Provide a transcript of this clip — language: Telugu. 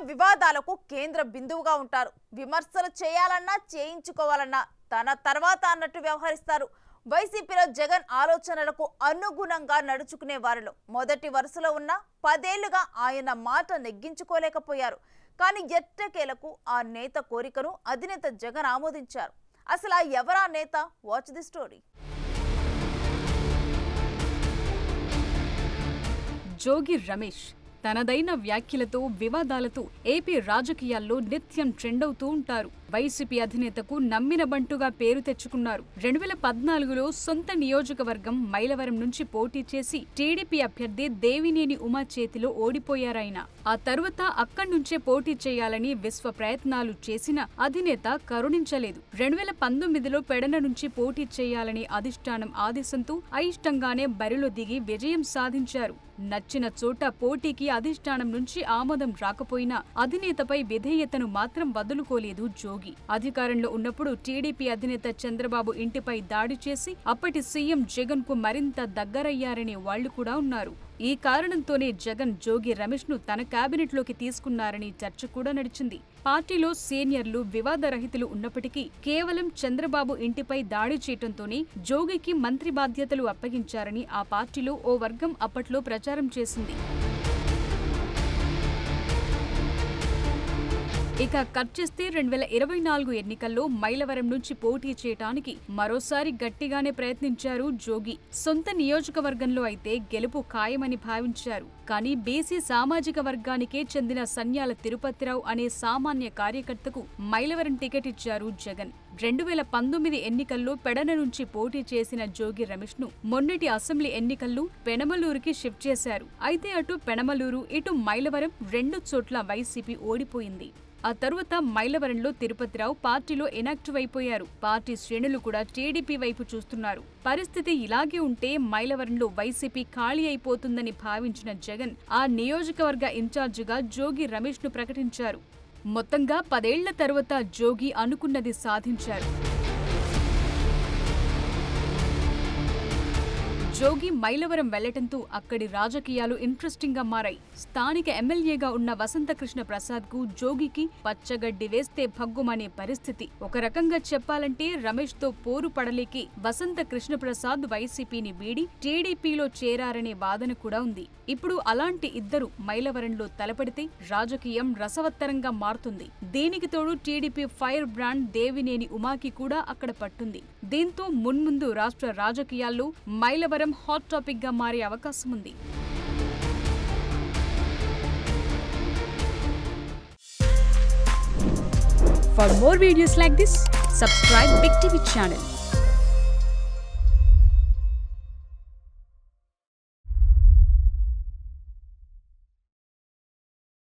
వివాదాలకు కేంద్ర బిందువుగా ఉంటారు విమర్శలు చేయాలన్నా చేయించుకోవాలన్నా తన తర్వాత అన్నట్టు వ్యవహరిస్తారు వైసీపీలో జగన్ ఆలోచనలకు అనుగుణంగా నడుచుకునే వారిలో మొదటి వరుసలో ఉన్న పదేళ్లుగా ఆయన మాట నెగ్గించుకోలేకపోయారు కానీ ఎట్టకేలకు ఆ నేత కోరికను అధినేత జగన్ ఆమోదించారు అసలు ఆ ఎవరా నేత watch the story Jogi Ramesh తనదైన వ్యాఖ్యలతో వివాదాలతో ఏపీ రాజకీయాల్లో నిత్యం ట్రెండ్ అవుతూ ఉంటారు వైసీపీ అధినేతకు నమ్మిన బంటుగా పేరు తెచ్చుకున్నారు రెండు వేల పద్నాలుగులో సొంత నియోజకవర్గం మైలవరం నుంచి పోటీ చేసి టీడీపీ అభ్యర్థి దేవినేని ఉమా చేతిలో ఓడిపోయారాయన ఆ తరువాత అక్కడి నుంచే పోటీ చేయాలని విశ్వ ప్రయత్నాలు చేసిన అధినేత కరుణించలేదు రెండు వేల పంతొమ్మిదిలో పెడన నుంచి పోటీ చేయాలని అధిష్టానం ఆదేశంతో అయిష్టంగానే బరిలో దిగి విజయం సాధించారు నచ్చిన చోట పోటీకి అధిష్టానం నుంచి ఆమోదం రాకపోయినా అధినేతపై విధేయతను మాత్రం వదులుకోలేదు జోగి అధికారంలో ఉన్నప్పుడు టీడీపీ అధినేత చంద్రబాబు ఇంటిపై దాడి చేసి అప్పటి సీఎం జగన్ కు మరింత దగ్గరయ్యారనే వాళ్లు కూడా ఉన్నారు ఈ కారణంతోనే జగన్ జోగి రమేష్ ను తన కేబినెట్లోకి తీసుకున్నారని చర్చ కూడా నడిచింది పార్టీలో సీనియర్లు వివాదరహితులు ఉన్నప్పటికీ కేవలం చంద్రబాబు ఇంటిపై దాడి చేయటంతోనే జోగికి మంత్రి బాధ్యతలు అప్పగించారని ఆ పార్టీలో ఓ వర్గం అప్పట్లో ప్రచారం చేసింది ఇక కట్ చేస్తే రెండు వేల ఇరవై నాలుగు ఎన్నికల్లో మైలవరం నుంచి పోటీ చేయటానికి మరోసారి గట్టిగానే ప్రయత్నించారు జోగి సొంత నియోజకవర్గంలో అయితే గెలుపు ఖాయమని భావించారు కానీ బీసీ సామాజిక వర్గానికే చెందిన సన్యాల తిరుపతిరావు అనే సామాన్య కార్యకర్తకు మైలవరం టికెట్ ఇచ్చారు జగన్ రెండు వేల పంతొమ్మిది ఎన్నికల్లో పెడన నుంచి పోటీ చేసిన జోగి రమేష్ ను మొన్నటి అసెంబ్లీ ఎన్నికల్లో పెనమలూరుకి షిఫ్ట్ చేశారు అయితే అటు పెనమలూరు ఇటు మైలవరం రెండు చోట్ల వైసీపీ ఓడిపోయింది ఆ తరువాత మైలవరంలో తిరుపతిరావు పార్టీలో ఇనాక్టివ్ అయిపోయారు పార్టీ శ్రేణులు కూడా టీడీపీ వైపు చూస్తున్నారు పరిస్థితి ఇలాగే ఉంటే మైలవరంలో వైసీపీ ఖాళీ అయిపోతుందని భావించిన జగన్ ఆ నియోజకవర్గ ఇన్ఛార్జిగా జోగి రమేష్ ను ప్రకటించారు మొత్తంగా పదేళ్ల తరువాత జోగి అనుకున్నది సాధించారు జోగి మైలవరం వెళ్లటంతో అక్కడి రాజకీయాలు ఇంట్రెస్టింగ్ గా మారాయి స్థానిక ఎమ్మెల్యేగా ఉన్న వసంతకృష్ణ ప్రసాద్ కు జోగికి పచ్చగడ్డి వేస్తే భగ్గుమనే పరిస్థితి ఒక రకంగా చెప్పాలంటే రమేష్ తో పోరు పడలేకి వసంత కృష్ణ ప్రసాద్ వైసీపీని వీడి టీడీపీలో చేరారనే వాదన కూడా ఉంది ఇప్పుడు అలాంటి ఇద్దరు మైలవరంలో తలపడితే రాజకీయం రసవత్తరంగా మారుతుంది దీనికి తోడు టీడీపీ ఫైర్ బ్రాండ్ దేవినేని ఉమాకి కూడా అక్కడ పట్టుంది దీంతో మున్ముందు రాష్ట్ర రాజకీయాల్లో మైలవరం హాట్ టాపిక్ గా మారే అవకాశం ఉంది For more videos like this, subscribe Big TV channel.